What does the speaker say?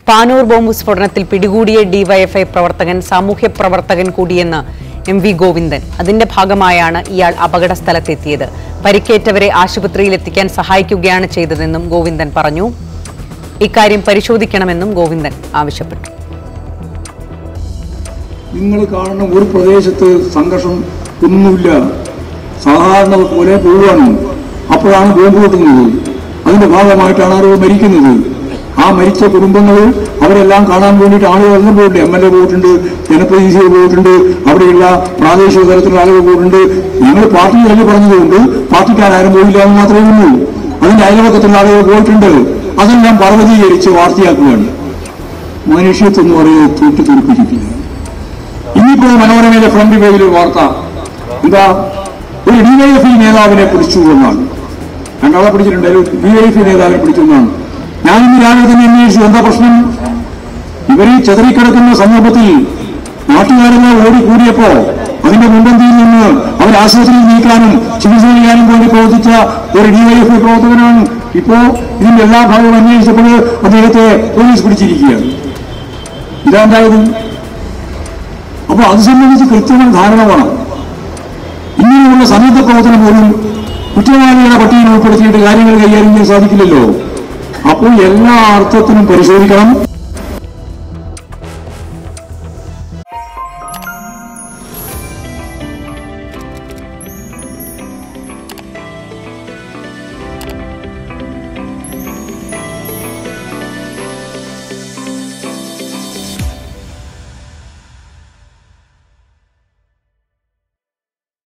Panoor bomb സ്ഫോടനത്തിൽ പിടികൂടിയ DYFI പ്രവർത്തകൻ സാമൂഹ്യ പ്രവർത്തകൻ കൂടിയെന്ന് എം വി ഗോവിന്ദൻ അതിന്റെ ഭാഗമായാണ് ഇയാൾ അപകട സ്ഥലത്തെത്തിയത് പരിക്കേറ്റവരെ ആശുപത്രിയിൽ എത്തിക്കാൻ സഹായിക്കുകയാണ് ചെയ്തതെന്നും ഗോവിന്ദൻ പറഞ്ഞു ഇക്കാര്യം പരിശോധിക്കണമെന്നും ഗോവിന്ദൻ ആവശ്യപ്പെട്ടു നിങ്ങൾ കാണുന്ന ഒരു പ്രദേശത്ത് സംഘർഷം ഒന്നുമില്ല സാധാരണ പോലെ പോവുകയാണ് അപ്പോഴാണ് ബോംബ് പൊട്ടുന്നത് അതിന്റെ ഭാഗമായിട്ടാണ് ആളുകൾ മരിക്കുന്നത് ആ മരിച്ച കുടുംബങ്ങൾ അവരെല്ലാം കാണാൻ വേണ്ടിയിട്ട് ആളുകൾ എല്ലാം പോയിട്ടുണ്ട് എം എൽ എ പോയിട്ടുണ്ട് ജനപ്രതിനിധികൾ പോയിട്ടുണ്ട് അവിടെയുള്ള പ്രാദേശിക തലത്തിലുള്ള ആളുകൾ പോയിട്ടുണ്ട് ഞങ്ങൾ പാർട്ടി തല്ലി പറഞ്ഞതുകൊണ്ട് പാർട്ടിക്കാരും പോയില്ല എന്ന് മാത്രമേ ഉള്ളൂ അതിന്റെ അയൽപക്കത്തുള്ള ആളുകൾ പോയിട്ടുണ്ട് അതെല്ലാം പർവ്വതീകരിച്ച് വാർത്തയാക്കുകയാണ് മനുഷ്യത്വം എന്ന് പറയുന്നത് തൂട്ടി തുറപ്പിച്ചിട്ടില്ല ഇന്നിപ്പോ മനോരമയിലെ ഫ്രണ്ട് പേജിൽ ഒരു വാർത്ത എന്താ ഒരു ഡിവൈഎഫ്ഐ നേതാവിനെ പിടിച്ചു എന്നാണ് രണ്ടാളെ പിടിച്ചിട്ടുണ്ട് ഒരു ഡിവൈഎഫ്ഐ നേതാവിനെ പിടിച്ചു എന്നാണ് ഞാൻ ഇന്ന് രാവിലെ തന്നെ അന്വേഷിച്ചു എന്താ പ്രശ്നം ഇവര് ചെതറിക്കിടക്കുന്ന സന്ദർഭത്തിൽ നാട്ടുകാരെല്ലാം ഓടിക്കൂടിയപ്പോ അതിന്റെ മുൻപന്തിയിൽ നിന്ന് അവർ ആശുപത്രിയിൽ നീക്കാനും ചികിത്സ ചെയ്യാനും വേണ്ടി പ്രവർത്തിച്ച ഒരു ഡിവൈഎഫ്ഐ പ്രവർത്തകനാണ് ഇപ്പോ ഇതിന്റെ എല്ലാ ഭാഗവും അന്വേഷിച്ചപ്പോൾ അദ്ദേഹത്തെ പോലീസ് പിടിച്ചിരിക്കുകയാണ് ഇതാണ്ടായത് അപ്പൊ അത് സംബന്ധിച്ച് കൃത്യമായ ധാരണ വേണം ഇങ്ങനെയുള്ള സന്നദ്ധ പ്രവർത്തനം പോലും കുറ്റവാളികളുടെ പട്ടികയിൽ ഉൾപ്പെടുത്തിയിട്ട് കാര്യങ്ങൾ കൈകാര്യം ചെയ്യാൻ സാധിക്കില്ലല്ലോ അപ്പോൾ എല്ലാ അർത്ഥത്തിനും പരിശോധിക്കണം